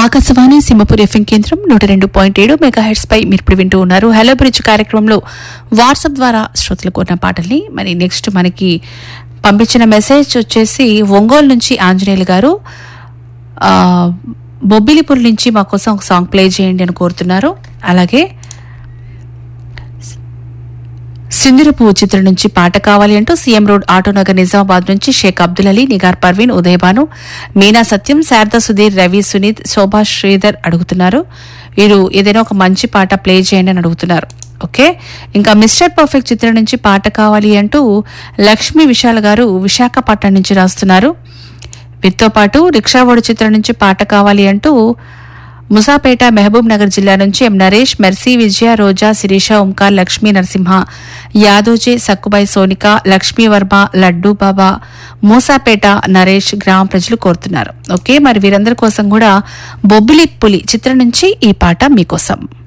Akashvani Simhapur FM కేంద్రం నూట రెండు పాయింట్ ఏడు మెగా హెడ్స్ పై మీరు ఇప్పుడు వింటూ ఉన్నారు హలో బ్రిడ్జ్ కార్యక్రమంలో వాట్సాప్ ద్వారా శ్రోతలు కోరిన పాటల్ని మరి నెక్స్ట్ మనకి పంపించిన మెసేజ్ వచ్చేసి ఒంగోలు నుంచి ఆంజనేయులు గారు ఆ, బొబ్బిలిపూర్ నుంచి మా కోసం ఒక సాంగ్ ప్లే చేయండి అని కోరుతున్నారు అలాగే సింధుర పువ్వు చిత్రం నుంచి పాట కావాలి అంటూ సీఎం రోడ్ ఆటోనగర్ నిజామాబాద్ నుంచి షేక్ అబ్దుల్ అలీ నిగార్ పర్వీన్ ఉదయభాను మీనా సత్యం శారదా సుధీర్ రవి సునీత్ శోభా శ్రీధర్ అడుగుతున్నారు వీరు ఏదైనా ఒక మంచి పాట ప్లే చేయండి అని అడుగుతున్నారు ఓకే ఇంకా మిస్టర్ పర్ఫెక్ట్ చిత్రం నుంచి పాట కావాలి అంటూ లక్ష్మీ విశాల్ గారు విశాఖపట్నం నుంచి రాస్తున్నారు వీరితో పాటు రిక్షావాడు చిత్రం నుంచి పాట కావాలి అంటూ ముసాపేట మహబూబ్ నగర్ జిల్లా నుంచి ఎం నరేష్ మెర్సీ విజయ రోజా శిరీష ఓంకార్ లక్ష్మీ నరసింహ యాదోజే సక్కుబాయి సోనిక లక్ష్మీ వర్మ లడ్డూ బాబా మూసాపేట నరేష్ గ్రామ ప్రజలు కోరుతున్నారు ఓకే మరి వీరందరి కోసం కూడా బొబ్బిలి పులి చిత్రం నుంచి ఈ పాట మీకోసం